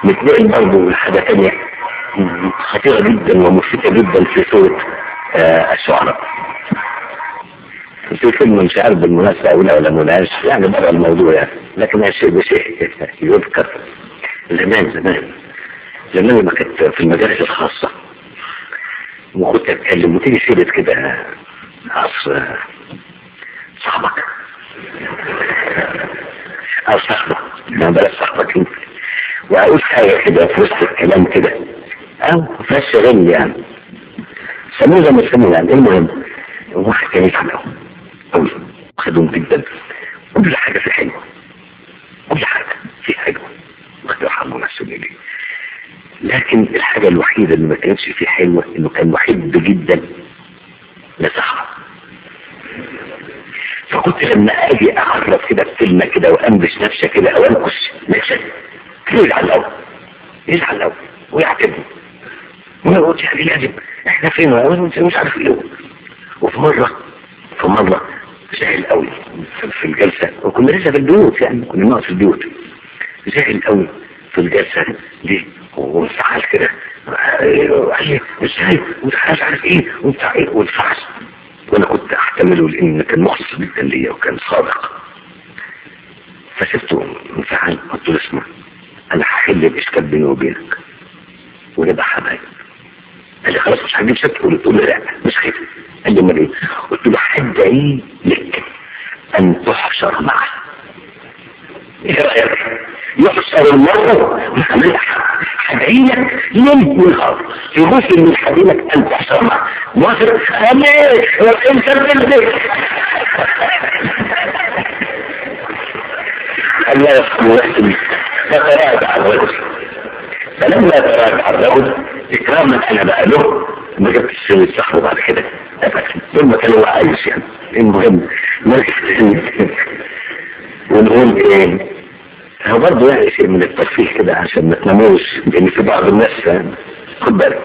نتنقل برضه لحاجة تانية خطيرة جدا ومفيدة جدا في سورة آه الشعراء في كلمة مش عارف بالمناسبة أولى ولا ملهاش يعني بره الموضوع يعني لكن الشيء بشيء يذكر زمان زمان زمان لما كنت في المدارس الخاصة وكنت أتكلم وتيجي سيرة كده عصر صاحبك أو صاحبك ما بلاش صاحبك انت وأقول حاجة كده في وسط الكلام كده أو فيهاش غل يعني سموه زي ما سموه يعني المهم واحد كان يفهمهم قوي خدوم جدا كل حاجة في حلوة كل حاجة في حلوة واخد يرحمه نفسه ليه لكن الحاجة الوحيدة اللي ما كانتش فيه حلوة انه كان محب جدا لصحبه فكنت لما اجي اقرب كده بكلمة كده وانبش نفسه كده او انكش نفسه يزعل الاول يزعل الاول ويعتبني وانا قلت يعني لازم احنا فين مش عارف ايه وفي مرة في مرة زعل قوي في الجلسة وكنا لسه في البيوت يعني كنا نقعد في البيوت زعل قوي في الجلسة دي وانفعل كده قال ازاي وانت مش عارف ايه وانت ايه وانفعل وانا كنت احتمله لان كان مخلص جدا ليا وكان صادق فسبته انفعل قلت له اسمع انا هحل الاشكال بيني وبينك ونبقى حبايب قال لي خلاص مش هجيب شك قلت له لا مش خير قال لي امال ايه قلت له حدعي لك ان تحشر معه ايه رايك يحشر المرء حدعي لك ليل ونهار في غسل من حدينك ان تحشر معه موافق امين والانسان بالبيت الله يرحمه ويحسن فتراجع الرجل فلما تراجع الرجل اكراما انا بقى له ما جبتش سوي صاحبه بعد كده ثم كان هو عايش يعني المهم نرجع ونقول ايه هو برضه يعني شيء من الترفيه كده عشان ما تناموش لان في بعض الناس خد بالك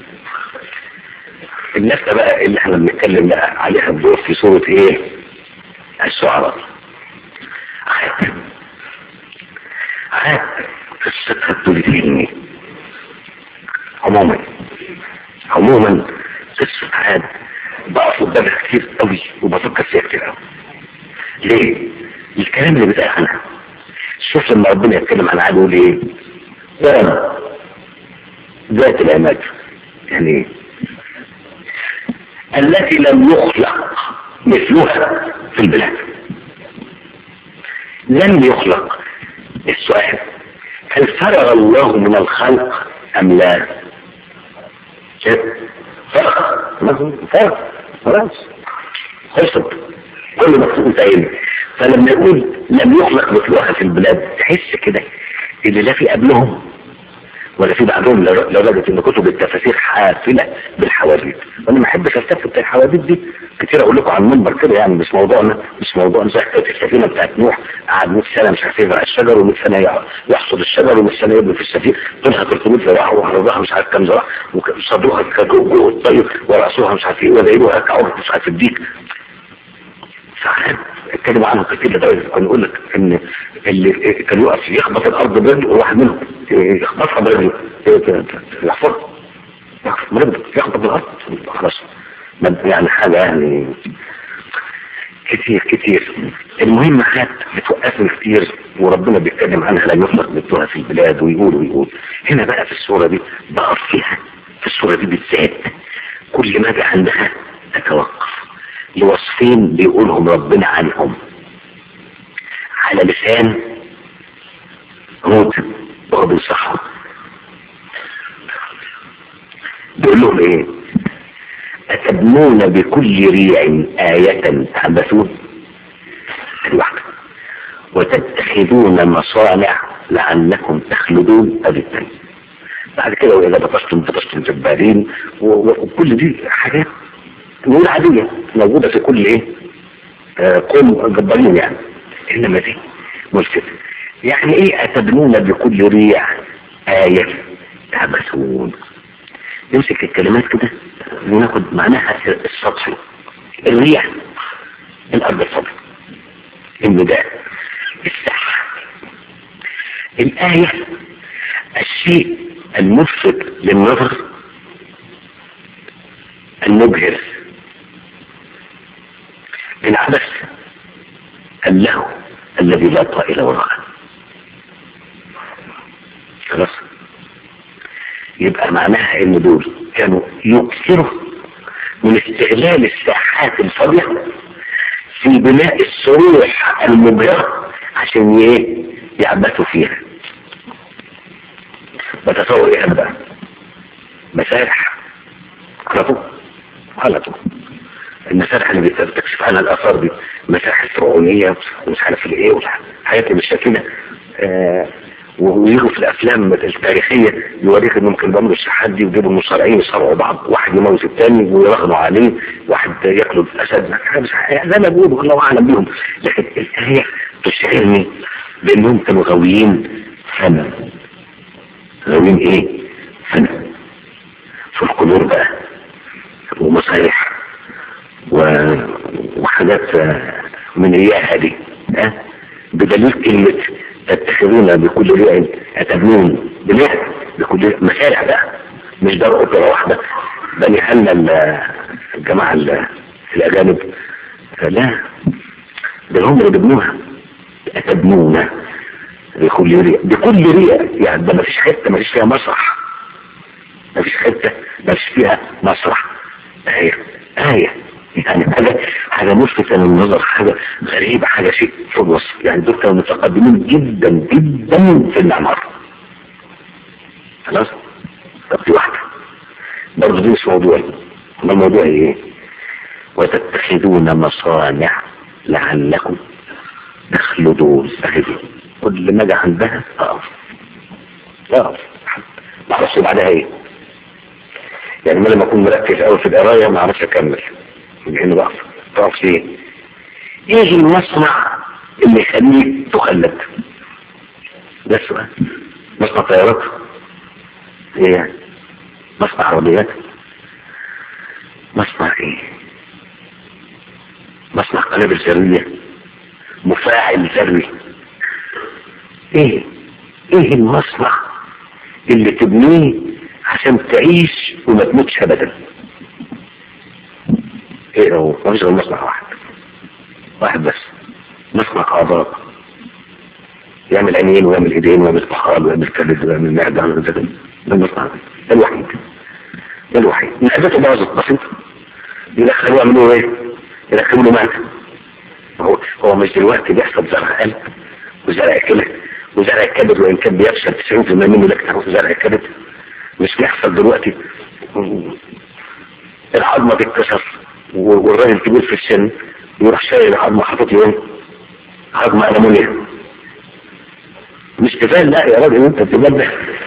الناس بقى اللي احنا بنتكلم بقى عليها الدور في صورة ايه الشعراء عاد عاد قصتها الدولتين عموما عموما قصة عاد بقف قدامها كتير قوي وبفكر فيها كتير قوي ليه؟ الكلام اللي بيتقال عنها شوف لما ربنا يتكلم عن عاد يقول ايه؟ ذات ذات العماد يعني ايه؟ التي لم يخلق مثلها في البلاد لم يخلق السؤال هل فرغ الله من الخلق ام لا فرغ فرغ خلاص خلصت كل مكتوب انتهينا فلما يقول لم يخلق مثلها في البلاد تحس كده اللي لا في قبلهم ولا في بعدهم لدرجة ان كتب التفاسير حافلة بالحواديت وانا ما احبش استفدت الحواديت دي كتير اقول لكم عن المنبر كده يعني مش موضوعنا مش موضوعنا زي حكايه السفينه بتاعت نوح قعد 100 سنه مش عارف يزرع الشجر و100 سنه يحصد الشجر و100 سنه يبني في السفينه طولها 300 ذراع وعرضها مش عارف كام ذراع وصدوها كجوجو الطير وراسوها مش عارف ايه ودايلوها كعرض مش عارف الديك ساعات اتكلموا عنه كتير لدرجه كان يقول لك ان اللي كان يقف يخبط الارض برجله وواحد منهم يخبطها برجله يحفرها يخبط الارض خلاص يعني حاجه يعني كتير كتير المهم حاجات بتوقفني كتير وربنا بيتكلم عنها لا يخلق مثلها في البلاد ويقول ويقول هنا بقى في الصوره دي بقف فيها في الصوره دي بالذات كل ما جه عندها اتوقف لوصفين بيقولهم ربنا عنهم على لسان هود وهو بينصحهم بيقول لهم ايه أتبنون بكل ريع آية تعبثون الواحدة وتتخذون مصانع لعلكم تخلدون أبدا بعد كده وإذا بطشتم بطشتم جبارين وكل دي حاجات نقول عادية موجودة في كل ايه آه قوم جبارين يعني انما دي ملفت يعني ايه اتبنون بكل ريع آية تعبثون نمسك الكلمات كده وناخد معناها السطحي الريح الارض الفضل النداء الساحة الآية الشيء الملفت للنظر المبهر العبث اللهو الذي لا طائل وراءه خلاص يبقى معناها ان دول كانوا يكثروا من استغلال الساحات الفاضية في بناء الصروح المبهرة عشان ايه يعبثوا فيها بتصور ايه بقى مسارح على طول على طول المسارح اللي بتكشف عنها الاثار دي مساحة فرعونية ومش عارف الايه والحاجات اللي بالشكل ده آه ويجوا في الافلام التاريخية يوريك انهم كانوا بيعملوا الشحات دي ويجيبوا المصارعين يصارعوا بعض واحد يموت الثاني ويرغنوا عليه واحد ياكلوا الاسد زي ما بيقولوا الله اعلم بيهم لكن الايه تشعرني بانهم كانوا غاويين فن غاويين ايه فن في القدور بقى ومصاريح وحاجات من رياها دي ها بدليل كلمة تتخذون بكل ريع أتبنون بناء بكل مسارح بقى مش دار أوبرا واحدة بني هلا الجماعة الأجانب لا ده هم اللي بيبنوها أتبنون بكل ريع بكل ريع يعني ده مفيش حتة مفيش فيها مسرح مفيش حتة مفيش فيها مسرح آية آية يعني حاجة حاجة ملفتة للنظر حاجة غريبة حاجة شيء في الوصف يعني دول كانوا متقدمين جدا جدا في المعمار خلاص طب دي واحدة برضه دي مش موضوعي ما الموضوع ايه وتتخذون مصانع لعلكم تخلدون فهدي كل ما جه عندها اقف اقف ما اعرفش بعدها ايه يعني ما لما اكون مركز قوي في القرايه ما اعرفش اكمل لانه بقف تقف ليه ايه المصنع اللي يخليك تخلد ده السؤال مصنع طيارات ايه يعني مصنع عربيات مصنع ايه مصنع قنابل ذريه مفاعل ذري ايه ايه المصنع اللي تبنيه عشان تعيش وما تموتش ابدا ايه هو ما فيش غير مصنع واحد واحد بس مصنع اعضاء يعمل عينين ويعمل ايدين ويعمل طحال ويعمل كبد ويعمل معده ويعمل بدن ده المصنع ده الوحيد ده الوحيد معدته باظت بسيطه يدخلوا يعملوا ايه؟ يدخلوا له معده هو هو مش دلوقتي بيحصل زرع قلب وزرع كلى وزرع الكبد وان كان بيفشل 90% منه لكن زرع الكبد مش بيحصل دلوقتي العظمة تتكسر والراجل كبير في السن يروح شايل العظمة حاطط يوم عظمة ألمونيا مش كفاية لا يا راجل انت تبدأ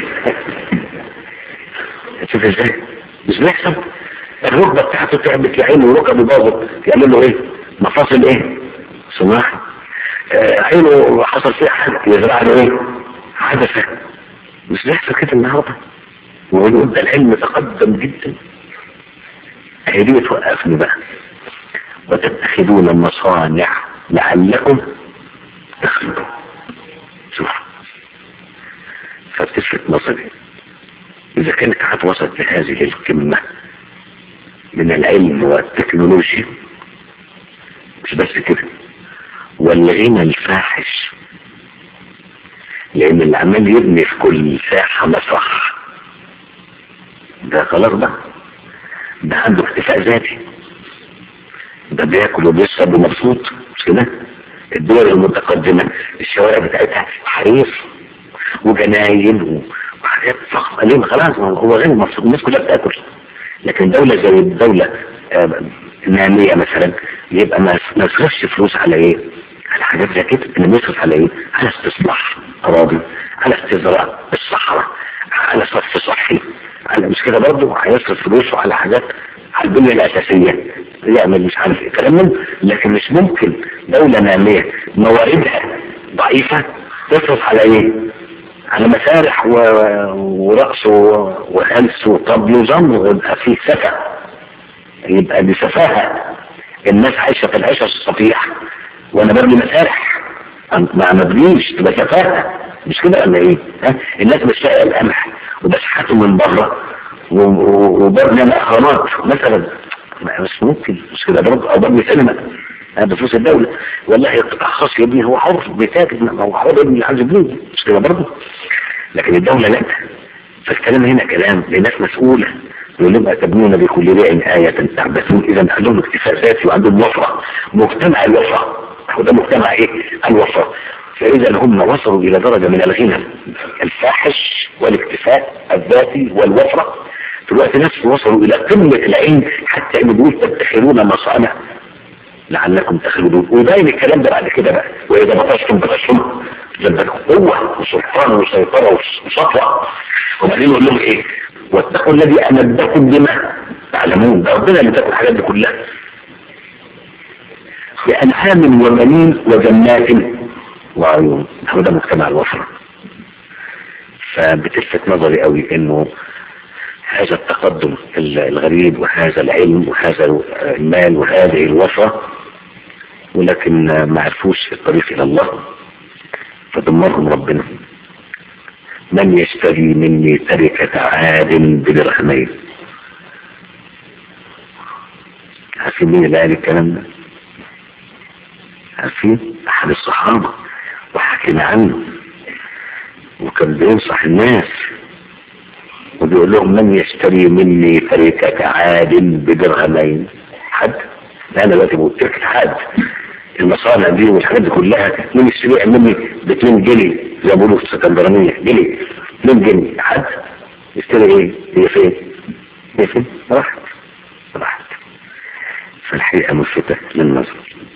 شوف ازاي مش بيحصل الركبة بتاعته تعبت يا عيني وركبه باظت يعمل له ايه مفاصل ايه صناعة آه عينه حصل فيها حاجة يزرع له ايه حدثة مش بيحصل كده النهارده ويقول ده العلم تقدم جدا هي دي توقفني بقى وتتخذون مصانع لعلكم تخلدون شوف فبتلفت نظري اذا كانت هتوصل لهذه القمة من العلم والتكنولوجيا مش بس كده والغنى الفاحش لان اللي عمال يبني في كل ساحة مسرح ده خلاص بقى ده عنده اكتفاء ذاتي ده بياكل وبيشرب ومبسوط مش كده الدول المتقدمة الشوارع بتاعتها حرير وجناين وحاجات فخمة ليه خلاص هو غني مبسوط الناس كلها بتاكل لكن دولة زي الدولة آه نامية مثلا يبقى ما يصرفش فلوس على ايه على حاجات زي كده اللي بيصرف على ايه على استصلاح اراضي على استزراع الصحراء على صرف صحي على مش كده برضه هيصرف فلوسه على حاجات على البنية الأساسية يعمل مش عارف ايه كلام من لكن مش ممكن دولة نامية مواردها ضعيفة تصرف على ايه على مسارح و... ورقص و... وهلس وطبل وزمر ويبقى فيه سفة يبقى دي سفاهة الناس عايشة في العيشة الصفيح وانا ببني مسارح ما مبنيش تبقى سفاهة مش كده ولا ايه ها الناس مش لاقيه القمح وبشحته من بره و- و- وبنى الاهرامات مثلا ما- مش ممكن مش كده برضه او بني سينما ها بفلوس الدولة والله قطاع خاص يا ابني هو حر بيتاجر ما هو حر ابني عايز يبنيه مش كده برضه لكن الدولة لا فالكلام هنا كلام لناس مسؤولة يقول لهم أتبنون بكل ريع آية تعبثون إذا عندهم اكتفاء ذاتي وعندهم وفرة مجتمع الوفرة وده مجتمع إيه الوفرة فإذا هم وصلوا إلى درجة من الغنى الفاحش والاكتفاء الذاتي والوفرة في الوقت نفسه وصلوا إلى قمة العلم حتى إن بيقول تتخذون مصانع لعلكم تخلدون وباين الكلام ده بعد كده بقى وإذا بطشتم بطشتم لما قوة وسلطان وسيطرة وسطوة وبعدين يقول لهم إيه واتقوا الذي أمدكم بما تعلمون ده ربنا اللي تاكل الحاجات دي كلها بأنعام وبنين وجنات وعيون هو ده مجتمع الوفرة فبتلفت نظري قوي انه هذا التقدم الغريب وهذا العلم وهذا المال وهذه الوفرة ولكن ما عرفوش الطريق الى الله فدمرهم ربنا من يشتري مني تركة عاد بدرهمين عارفين مين اللي قال الكلام ده عارفين احد الصحابة وحكينا عنه وكان بينصح الناس وبيقول لهم من يشتري مني تركة عاد بدرهمين حد لا انا دلوقتي بقول تركة عاد المصانع دي والحاجات دي كلها مين يشتريها مني ب 2 جنيه زي ما بيقولوا في الاسكندرانية جنيه 2 جنيه حد يشتري ايه؟ هي فين؟ هي فين؟ راحت راحت فالحقيقة ملفتة للنظر